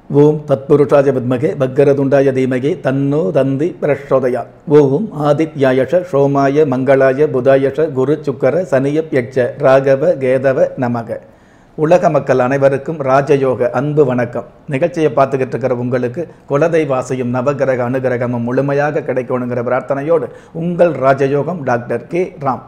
ஓம் தத்புருஷாய வித்மகே பக்கரதுண்டாய தீமகே தன்னோ தந்தி பிரச்சோதயா ஓம் ஆதித்யாயஷ சோமாய மங்களாய புதாயஷ குரு சுக்கர சனியப் யட்ச ராகவ கேதவ நமக உலக மக்கள் அனைவருக்கும் ராஜயோக அன்பு வணக்கம் நிகழ்ச்சியை பார்த்துக்கிட்டு இருக்கிற உங்களுக்கு குலதெய்வாசையும் நவகிரக அனுகிரகமும் முழுமையாக கிடைக்கணுங்கிற பிரார்த்தனையோடு உங்கள் ராஜயோகம் டாக்டர் கே ராம்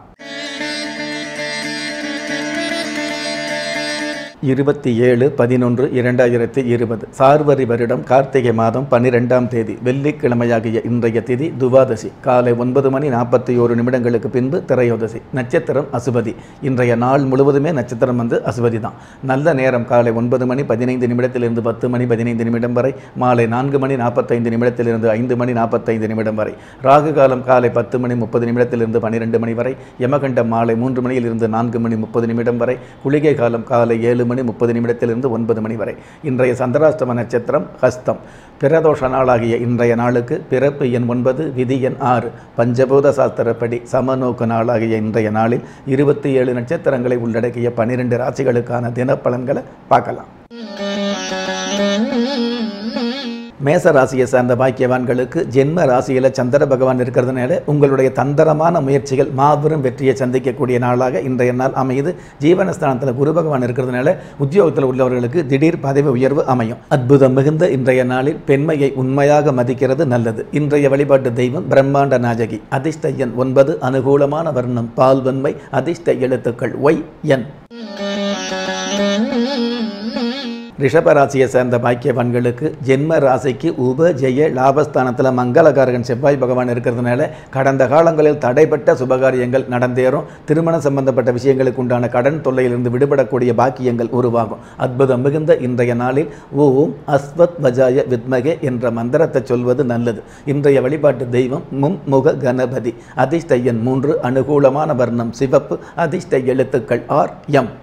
இருபத்தி ஏழு பதினொன்று இரண்டாயிரத்தி இருபது சார்வரி வருடம் கார்த்திகை மாதம் பன்னிரெண்டாம் தேதி வெள்ளிக்கிழமையாகிய இன்றைய திதி துவாதசி காலை ஒன்பது மணி நாற்பத்தி ஓரு நிமிடங்களுக்கு பின்பு திரையோதசி நட்சத்திரம் அசுபதி இன்றைய நாள் முழுவதுமே நட்சத்திரம் வந்து அசுபதி தான் நல்ல நேரம் காலை ஒன்பது மணி பதினைந்து நிமிடத்திலிருந்து பத்து மணி பதினைந்து நிமிடம் வரை மாலை நான்கு மணி நாற்பத்தைந்து நிமிடத்திலிருந்து ஐந்து மணி நாற்பத்தைந்து நிமிடம் வரை ராகு காலம் காலை பத்து மணி முப்பது நிமிடத்திலிருந்து பன்னிரெண்டு மணி வரை யமகண்டம் மாலை மூன்று மணியிலிருந்து நான்கு மணி முப்பது நிமிடம் வரை குளிகை காலம் காலை ஏழு மணி முப்பது நிமிடத்திலிருந்து ஒன்பது மணி வரை இன்றைய சந்திராஷ்டம நட்சத்திரம் ஹஸ்தம் பிரதோஷ நாளாகிய இன்றைய நாளுக்கு பிறப்பு எண் ஒன்பது விதி எண் ஆறு பஞ்சபூத சாஸ்திரப்படி சமநோக்கு நாளாகிய இன்றைய நாளில் இருபத்தி ஏழு நட்சத்திரங்களை உள்ளடக்கிய பன்னிரெண்டு ராசிகளுக்கான தினப்பலன்களை பார்க்கலாம் மேச ராசியை சார்ந்த பாக்கியவான்களுக்கு ஜென்ம ராசியில் சந்திர பகவான் இருக்கிறதுனால உங்களுடைய தந்திரமான முயற்சிகள் மாபெரும் வெற்றியை சந்திக்கக்கூடிய நாளாக இன்றைய நாள் அமையுது ஜீவனஸ்தானத்தில் குரு பகவான் இருக்கிறதுனால உத்தியோகத்தில் உள்ளவர்களுக்கு திடீர் பதவி உயர்வு அமையும் அற்புதம் மிகுந்த இன்றைய நாளில் பெண்மையை உண்மையாக மதிக்கிறது நல்லது இன்றைய வழிபாட்டு தெய்வம் பிரம்மாண்ட நாயகி அதிர்ஷ்ட எண் ஒன்பது அனுகூலமான வர்ணம் பால்வன்மை அதிர்ஷ்ட எழுத்துக்கள் ஒய் என் ரிஷபராசியை சேர்ந்த பாக்கியவான்களுக்கு ஜென்ம ராசிக்கு உப ஜெய லாபஸ்தானத்தில் மங்களகாரகன் செவ்வாய் பகவான் இருக்கிறதுனால கடந்த காலங்களில் தடைப்பட்ட சுபகாரியங்கள் நடந்தேறும் திருமணம் சம்பந்தப்பட்ட விஷயங்களுக்கு உண்டான கடன் தொல்லையிலிருந்து விடுபடக்கூடிய பாக்கியங்கள் உருவாகும் அற்புதம் மிகுந்த இன்றைய நாளில் ஓம் அஸ்வத் வஜாய வித்மகே என்ற மந்திரத்தை சொல்வது நல்லது இன்றைய வழிபாட்டு தெய்வம் மும்முக கணபதி அதிர்ஷ்ட எண் மூன்று அனுகூலமான வர்ணம் சிவப்பு அதிர்ஷ்ட எழுத்துக்கள் ஆர் எம்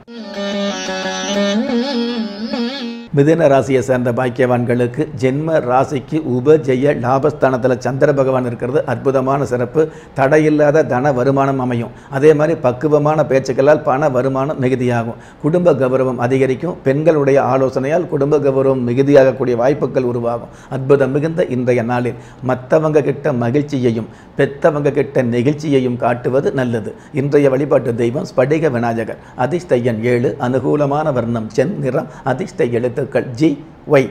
மிதுன ராசியை சேர்ந்த பாக்கியவான்களுக்கு ஜென்ம ராசிக்கு உப ஜெய லாபஸ்தானத்தில் சந்திர பகவான் இருக்கிறது அற்புதமான சிறப்பு தடையில்லாத தன வருமானம் அமையும் அதே மாதிரி பக்குவமான பேச்சுக்களால் பண வருமானம் மிகுதியாகும் குடும்ப கௌரவம் அதிகரிக்கும் பெண்களுடைய ஆலோசனையால் குடும்ப கௌரவம் மிகுதியாகக்கூடிய வாய்ப்புகள் உருவாகும் அற்புதம் மிகுந்த இன்றைய நாளில் மற்றவங்க கிட்ட மகிழ்ச்சியையும் பெத்தவங்க கிட்ட நெகிழ்ச்சியையும் காட்டுவது நல்லது இன்றைய வழிபாட்டு தெய்வம் ஸ்படிக விநாயகர் அதிர்ஷ்ட எண் ஏழு அனுகூலமான வர்ணம் சென் நிறம் அதிர்ஷ்ட எழுத்துக்கள் ஜி ஒய்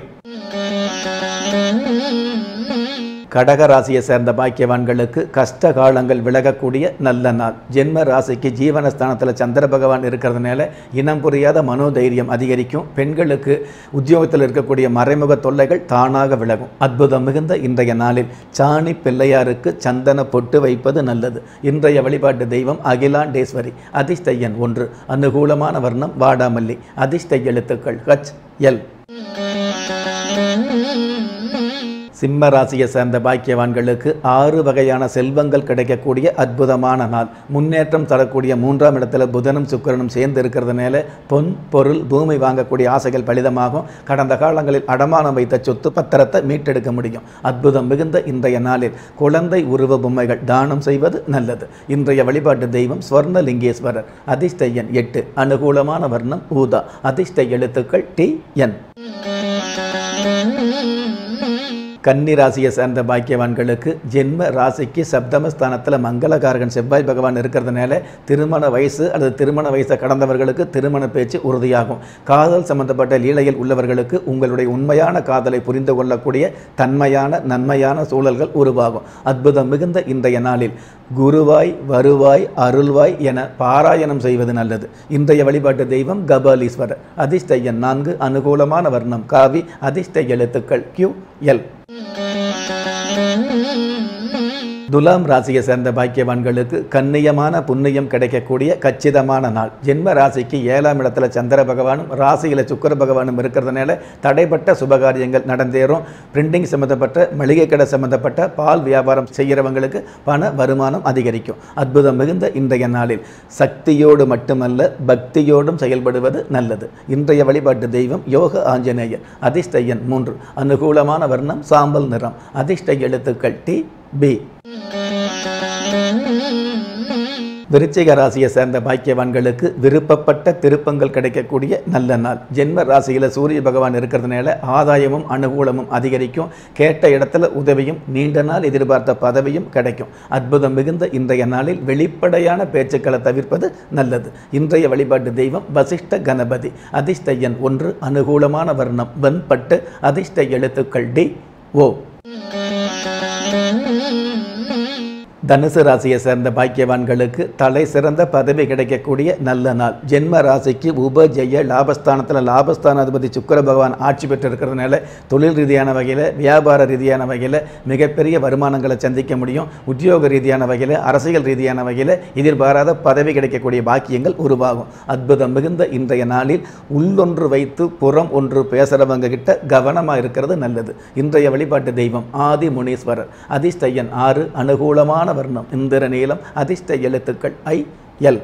கடக ராசியை சேர்ந்த பாக்கியவான்களுக்கு கஷ்ட காலங்கள் விலகக்கூடிய நல்ல நாள் ஜென்ம ராசிக்கு ஜீவனஸ்தானத்தில் சந்திர பகவான் இருக்கிறதுனால இனம் புரியாத மனோதைரியம் அதிகரிக்கும் பெண்களுக்கு உத்தியோகத்தில் இருக்கக்கூடிய மறைமுக தொல்லைகள் தானாக விலகும் அற்புதம் மிகுந்த இன்றைய நாளில் சாணி பிள்ளையாருக்கு சந்தன பொட்டு வைப்பது நல்லது இன்றைய வழிபாட்டு தெய்வம் அகிலாண்டேஸ்வரி அதிர்ஷ்ட எண் ஒன்று அனுகூலமான வர்ணம் வாடாமல்லி அதிர்ஷ்ட எழுத்துக்கள் ஹச் எல் சிம்ம ராசியை சேர்ந்த பாக்கியவான்களுக்கு ஆறு வகையான செல்வங்கள் கிடைக்கக்கூடிய அற்புதமான நாள் முன்னேற்றம் தரக்கூடிய மூன்றாம் இடத்துல புதனும் சுக்கரனும் சேர்ந்து இருக்கிறதுனால பொன் பொருள் பூமி வாங்கக்கூடிய ஆசைகள் பலிதமாகும் கடந்த காலங்களில் அடமானம் வைத்த சொத்து பத்திரத்தை மீட்டெடுக்க முடியும் அற்புதம் மிகுந்த இன்றைய நாளில் குழந்தை உருவ பொம்மைகள் தானம் செய்வது நல்லது இன்றைய வழிபாட்டு தெய்வம் ஸ்வர்ணலிங்கேஸ்வரர் அதிர்ஷ்ட எண் எட்டு அனுகூலமான வர்ணம் ஊதா அதிர்ஷ்ட எழுத்துக்கள் டி என் கன்னி ராசியை சேர்ந்த பாக்கியவான்களுக்கு ஜென்ம ராசிக்கு சப்தமஸ்தானத்தில் மங்களகாரகன் செவ்வாய் பகவான் இருக்கிறதுனால திருமண வயசு அல்லது திருமண வயசை கடந்தவர்களுக்கு திருமண பேச்சு உறுதியாகும் காதல் சம்பந்தப்பட்ட லீலையில் உள்ளவர்களுக்கு உங்களுடைய உண்மையான காதலை புரிந்து கொள்ளக்கூடிய தன்மையான நன்மையான சூழல்கள் உருவாகும் அற்புதம் மிகுந்த இன்றைய நாளில் குருவாய் வருவாய் அருள்வாய் என பாராயணம் செய்வது நல்லது இன்றைய வழிபாட்டு தெய்வம் கபாலீஸ்வரர் அதிர்ஷ்ட எண் நான்கு அனுகூலமான வர்ணம் காவி அதிர்ஷ்ட எழுத்துக்கள் கியூ எல் துலாம் ராசியை சேர்ந்த பாக்கியவான்களுக்கு கண்ணியமான புண்ணியம் கிடைக்கக்கூடிய கச்சிதமான நாள் ஜென்ம ராசிக்கு ஏழாம் இடத்துல சந்திர பகவானும் ராசியில் சுக்கர பகவானும் இருக்கிறதுனால தடைப்பட்ட சுபகாரியங்கள் நடந்தேறும் பிரிண்டிங் சம்மந்தப்பட்ட மளிகை கடை சம்மந்தப்பட்ட பால் வியாபாரம் செய்கிறவங்களுக்கு பண வருமானம் அதிகரிக்கும் அற்புதம் மிகுந்த இன்றைய நாளில் சக்தியோடு மட்டுமல்ல பக்தியோடும் செயல்படுவது நல்லது இன்றைய வழிபாட்டு தெய்வம் யோக ஆஞ்சநேயர் அதிர்ஷ்ட எண் மூன்று அனுகூலமான வர்ணம் சாம்பல் நிறம் அதிர்ஷ்ட எழுத்துக்கள் டி பி விருச்சிக ராசியை சேர்ந்த பாக்கியவான்களுக்கு விருப்பப்பட்ட திருப்பங்கள் கிடைக்கக்கூடிய நல்ல நாள் ஜென்ம ராசியில் சூரிய பகவான் இருக்கிறதுனால ஆதாயமும் அனுகூலமும் அதிகரிக்கும் கேட்ட இடத்துல உதவியும் நீண்ட நாள் எதிர்பார்த்த பதவியும் கிடைக்கும் அற்புதம் மிகுந்த இன்றைய நாளில் வெளிப்படையான பேச்சுக்களை தவிர்ப்பது நல்லது இன்றைய வழிபாட்டு தெய்வம் வசிஷ்ட கணபதி அதிர்ஷ்ட எண் ஒன்று அனுகூலமான வர்ணம் வெண்பட்டு அதிர்ஷ்ட எழுத்துக்கள் டி ஓ தனுசு ராசியை சேர்ந்த பாக்கியவான்களுக்கு தலை சிறந்த பதவி கிடைக்கக்கூடிய நல்ல நாள் ஜென்ம ராசிக்கு உபஜெய லாபஸ்தானத்தில் லாபஸ்தானாதிபதி சுக்கர பகவான் ஆட்சி பெற்று இருக்கிறதுனால தொழில் ரீதியான வகையில் வியாபார ரீதியான வகையில் மிகப்பெரிய வருமானங்களை சந்திக்க முடியும் உத்தியோக ரீதியான வகையில் அரசியல் ரீதியான வகையில் எதிர்பாராத பதவி கிடைக்கக்கூடிய பாக்கியங்கள் உருவாகும் அற்புதம் மிகுந்த இன்றைய நாளில் உள்ளொன்று வைத்து புறம் ஒன்று பேசுகிறவங்க கிட்ட கவனமாக இருக்கிறது நல்லது இன்றைய வழிபாட்டு தெய்வம் ஆதி முனீஸ்வரர் அதிர்ஷ்டயன் ஆறு அனுகூலமான வர்ணம் இந்திர நீளம் அதிர்ஷ்ட எழுத்துக்கள் ஐ எல்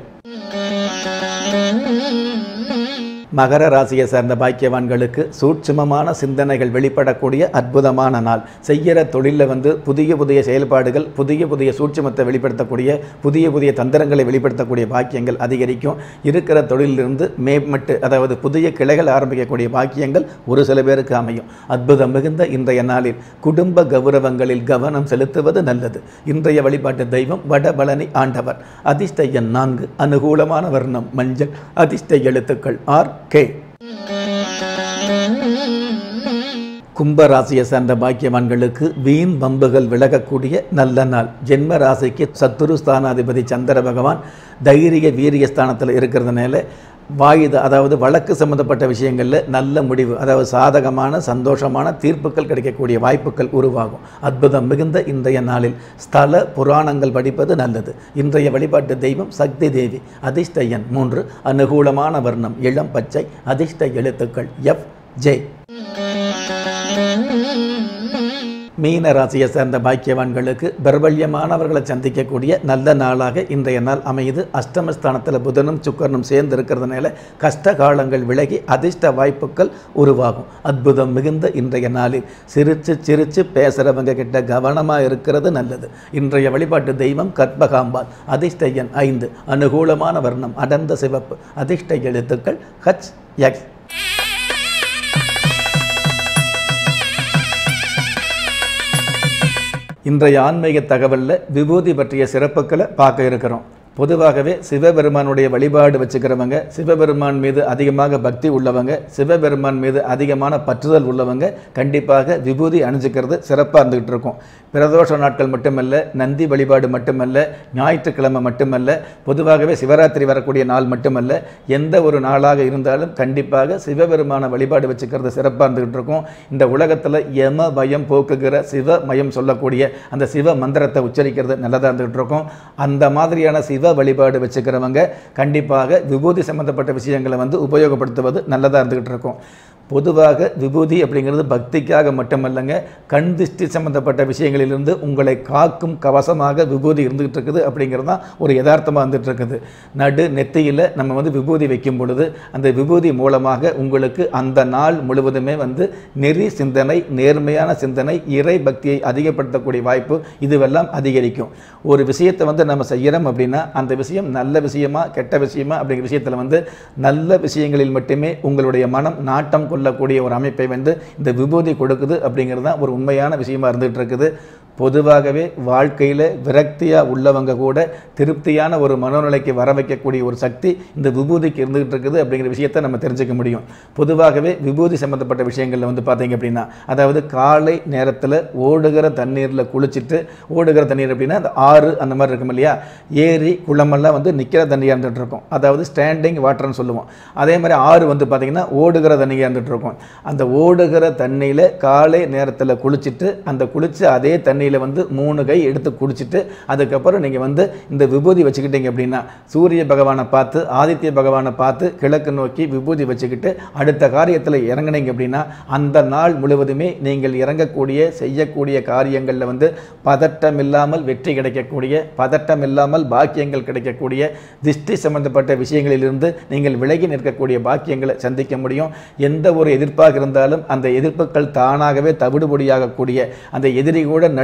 மகர ராசியை சேர்ந்த பாக்கியவான்களுக்கு சூட்சுமமான சிந்தனைகள் வெளிப்படக்கூடிய அற்புதமான நாள் செய்கிற தொழிலில் வந்து புதிய புதிய செயல்பாடுகள் புதிய புதிய சூட்சுமத்தை வெளிப்படுத்தக்கூடிய புதிய புதிய தந்திரங்களை வெளிப்படுத்தக்கூடிய பாக்கியங்கள் அதிகரிக்கும் இருக்கிற தொழிலிருந்து மேம்பட்டு அதாவது புதிய கிளைகள் ஆரம்பிக்கக்கூடிய பாக்கியங்கள் ஒரு சில பேருக்கு அமையும் அற்புதம் மிகுந்த இன்றைய நாளில் குடும்ப கௌரவங்களில் கவனம் செலுத்துவது நல்லது இன்றைய வழிபாட்டு தெய்வம் வடபழனி ஆண்டவர் அதிர்ஷ்ட எண் நான்கு அனுகூலமான வர்ணம் மஞ்சள் அதிர்ஷ்ட எழுத்துக்கள் ஆர் கே கும்ப ராசியை சேர்ந்த பாக்கியவான்களுக்கு வீண் வம்புகள் விலகக்கூடிய நல்ல நாள் ஜென்ம ராசிக்கு சத்துரு ஸ்தானாதிபதி சந்திர பகவான் தைரிய வீரிய ஸ்தானத்தில் இருக்கிறதுனால வாயுத அதாவது வழக்கு சம்பந்தப்பட்ட விஷயங்களில் நல்ல முடிவு அதாவது சாதகமான சந்தோஷமான தீர்ப்புகள் கிடைக்கக்கூடிய வாய்ப்புகள் உருவாகும் அற்புதம் மிகுந்த இன்றைய நாளில் ஸ்தல புராணங்கள் படிப்பது நல்லது இன்றைய வழிபாட்டு தெய்வம் சக்தி தேவி அதிர்ஷ்ட எண் மூன்று அனுகூலமான வர்ணம் இளம் பச்சை அதிர்ஷ்ட எழுத்துக்கள் எஃப் ஜே மீன ராசியை சேர்ந்த பாக்கியவான்களுக்கு பிரபல்யமானவர்களை சந்திக்கக்கூடிய நல்ல நாளாக இன்றைய நாள் அமையுது அஷ்டமஸ்தானத்தில் புதனும் சுக்கரனும் சேர்ந்து இருக்கிறதுனால கஷ்ட காலங்கள் விலகி அதிர்ஷ்ட வாய்ப்புகள் உருவாகும் அற்புதம் மிகுந்த இன்றைய நாளில் சிரித்து சிரித்து பேசுகிறவங்க கிட்ட கவனமாக இருக்கிறது நல்லது இன்றைய வழிபாட்டு தெய்வம் கற்பகாம்பாள் அதிர்ஷ்ட எண் ஐந்து அனுகூலமான வர்ணம் அடர்ந்த சிவப்பு அதிர்ஷ்ட எழுத்துக்கள் ஹச் எக்ஸ் இன்றைய ஆன்மீக தகவலில் விபூதி பற்றிய சிறப்புகளை பார்க்க இருக்கிறோம் பொதுவாகவே சிவபெருமானுடைய வழிபாடு வச்சுக்கிறவங்க சிவபெருமான் மீது அதிகமாக பக்தி உள்ளவங்க சிவபெருமான் மீது அதிகமான பற்றுதல் உள்ளவங்க கண்டிப்பாக விபூதி அணிஞ்சுக்கிறது சிறப்பாக இருந்துகிட்டு இருக்கும் பிரதோஷ நாட்கள் மட்டுமல்ல நந்தி வழிபாடு மட்டுமல்ல ஞாயிற்றுக்கிழமை மட்டுமல்ல பொதுவாகவே சிவராத்திரி வரக்கூடிய நாள் மட்டுமல்ல எந்த ஒரு நாளாக இருந்தாலும் கண்டிப்பாக சிவபெருமான வழிபாடு வச்சுக்கிறது சிறப்பாக இருந்துகிட்டு இருக்கும் இந்த உலகத்தில் யம பயம் போக்குகிற சிவ மயம் சொல்லக்கூடிய அந்த சிவ மந்திரத்தை உச்சரிக்கிறது நல்லதாக இருந்துகிட்டு இருக்கும் அந்த மாதிரியான சிவ வழிபாடு வச்சுக்கிறவங்க கண்டிப்பாக விபூதி சம்பந்தப்பட்ட விஷயங்களை வந்து உபயோகப்படுத்துவது நல்லதாக இருந்துகிட்டு இருக்கும் பொதுவாக விபூதி அப்படிங்கிறது பக்திக்காக மட்டுமல்லங்க கண் திருஷ்டி சம்பந்தப்பட்ட விஷயங்களிலிருந்து உங்களை காக்கும் கவசமாக விபூதி இருந்துகிட்டு இருக்குது அப்படிங்கிறது தான் ஒரு யதார்த்தமாக இருந்துட்டு இருக்குது நடு நெத்தியில் நம்ம வந்து விபூதி வைக்கும் பொழுது அந்த விபூதி மூலமாக உங்களுக்கு அந்த நாள் முழுவதுமே வந்து நெறி சிந்தனை நேர்மையான சிந்தனை இறை பக்தியை அதிகப்படுத்தக்கூடிய வாய்ப்பு இதுவெல்லாம் அதிகரிக்கும் ஒரு விஷயத்தை வந்து நம்ம செய்கிறோம் அப்படின்னா அந்த விஷயம் நல்ல விஷயமா கெட்ட விஷயமா அப்படிங்கிற விஷயத்தில் வந்து நல்ல விஷயங்களில் மட்டுமே உங்களுடைய மனம் நாட்டம் கொள்ளக்கூடிய ஒரு அமைப்பை வந்து இந்த விபூதி கொடுக்குது அப்படிங்கிறது தான் ஒரு உண்மையான விஷயமா இருந்துகிட்டு இருக்குது பொதுவாகவே வாழ்க்கையில் விரக்தியாக உள்ளவங்க கூட திருப்தியான ஒரு மனோநிலைக்கு வர வைக்கக்கூடிய ஒரு சக்தி இந்த விபூதிக்கு இருந்துகிட்டு இருக்குது அப்படிங்கிற விஷயத்தை நம்ம தெரிஞ்சுக்க முடியும் பொதுவாகவே விபூதி சம்மந்தப்பட்ட விஷயங்களில் வந்து பார்த்தீங்க அப்படின்னா அதாவது காலை நேரத்தில் ஓடுகிற தண்ணீரில் குளிச்சுட்டு ஓடுகிற தண்ணீர் அப்படின்னா அந்த ஆறு அந்த மாதிரி இருக்கும் இல்லையா ஏரி குளமெல்லாம் வந்து நிற்கிற தண்ணியாக இருந்துகிட்டு இருக்கும் அதாவது ஸ்டாண்டிங் வாட்டர்னு சொல்லுவோம் அதே மாதிரி ஆறு வந்து பார்த்திங்கன்னா ஓடுகிற தண்ணியாக இருந்துகிட்டு இருக்கும் அந்த ஓடுகிற தண்ணியில் காலை நேரத்தில் குளிச்சுட்டு அந்த குளிச்ச அதே தண்ணி தண்ணியில் வந்து மூணு கை எடுத்து குடிச்சிட்டு அதுக்கப்புறம் நீங்கள் வந்து இந்த விபூதி வச்சுக்கிட்டீங்க அப்படின்னா சூரிய பகவானை பார்த்து ஆதித்ய பகவானை பார்த்து கிழக்கு நோக்கி விபூதி வச்சுக்கிட்டு அடுத்த காரியத்தில் இறங்குனீங்க அப்படின்னா அந்த நாள் முழுவதுமே நீங்கள் இறங்கக்கூடிய செய்யக்கூடிய காரியங்களில் வந்து பதட்டம் இல்லாமல் வெற்றி கிடைக்கக்கூடிய பதட்டம் இல்லாமல் பாக்கியங்கள் கிடைக்கக்கூடிய திஷ்டி சம்பந்தப்பட்ட விஷயங்களிலிருந்து நீங்கள் விலகி நிற்கக்கூடிய பாக்கியங்களை சந்திக்க முடியும் எந்த ஒரு எதிர்ப்பாக இருந்தாலும் அந்த எதிர்ப்புகள் தானாகவே தவிடுபொடியாகக்கூடிய அந்த எதிரி கூட நடு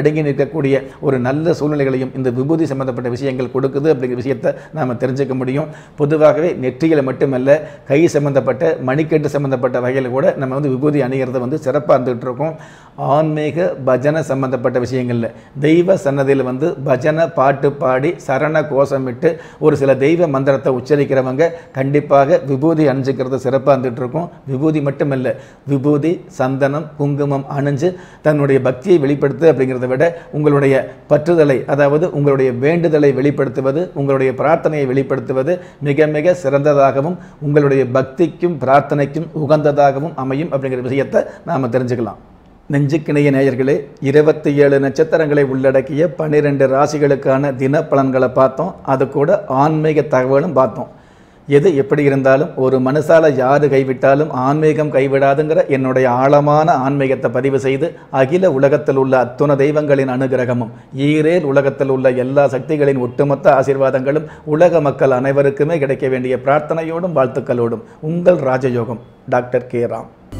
அடங்கி நிற்கக்கூடிய ஒரு நல்ல சூழ்நிலைகளையும் இந்த விபூதி சம்பந்தப்பட்ட விஷயங்கள் கொடுக்குது அப்படிங்கிற விஷயத்தை நாம் தெரிஞ்சுக்க முடியும் பொதுவாகவே நெற்றியில் மட்டுமல்ல கை சம்பந்தப்பட்ட மணிக்கட்டு சம்பந்தப்பட்ட வகையில் கூட நம்ம வந்து விபூதி அணிகிறத வந்து சிறப்பாக இருந்துகிட்டு இருக்கோம் ஆன்மீக பஜனை சம்பந்தப்பட்ட விஷயங்களில் தெய்வ சன்னதியில் வந்து பஜனை பாட்டு பாடி சரண கோஷமிட்டு ஒரு சில தெய்வ மந்திரத்தை உச்சரிக்கிறவங்க கண்டிப்பாக விபூதி அணிஞ்சிக்கிறது சிறப்பாக இருந்துகிட்டு இருக்கும் விபூதி மட்டுமல்ல விபூதி சந்தனம் குங்குமம் அணிஞ்சு தன்னுடைய பக்தியை வெளிப்படுத்து அப்படிங்கிறத விட உங்களுடைய பற்றுதலை அதாவது உங்களுடைய வேண்டுதலை வெளிப்படுத்துவது உங்களுடைய பிரார்த்தனையை வெளிப்படுத்துவது மிக மிக சிறந்ததாகவும் உங்களுடைய பக்திக்கும் பிரார்த்தனைக்கும் உகந்ததாகவும் அமையும் அப்படிங்கிற விஷயத்தை நாம் தெரிஞ்சுக்கலாம் நெஞ்சுக்கிணைய நேயர்களே இருபத்தி ஏழு நட்சத்திரங்களை உள்ளடக்கிய பன்னிரெண்டு ராசிகளுக்கான தின பலன்களை பார்த்தோம் அது கூட ஆன்மீக தகவலும் பார்த்தோம் எது எப்படி இருந்தாலும் ஒரு மனுஷால யாரு கைவிட்டாலும் ஆன்மீகம் கைவிடாதுங்கிற என்னுடைய ஆழமான ஆன்மீகத்தை பதிவு செய்து அகில உலகத்தில் உள்ள அத்துண தெய்வங்களின் அனுகிரகமும் ஈரேல் உலகத்தில் உள்ள எல்லா சக்திகளின் ஒட்டுமொத்த ஆசீர்வாதங்களும் உலக மக்கள் அனைவருக்குமே கிடைக்க வேண்டிய பிரார்த்தனையோடும் வாழ்த்துக்களோடும் உங்கள் ராஜயோகம் டாக்டர் கே ராம்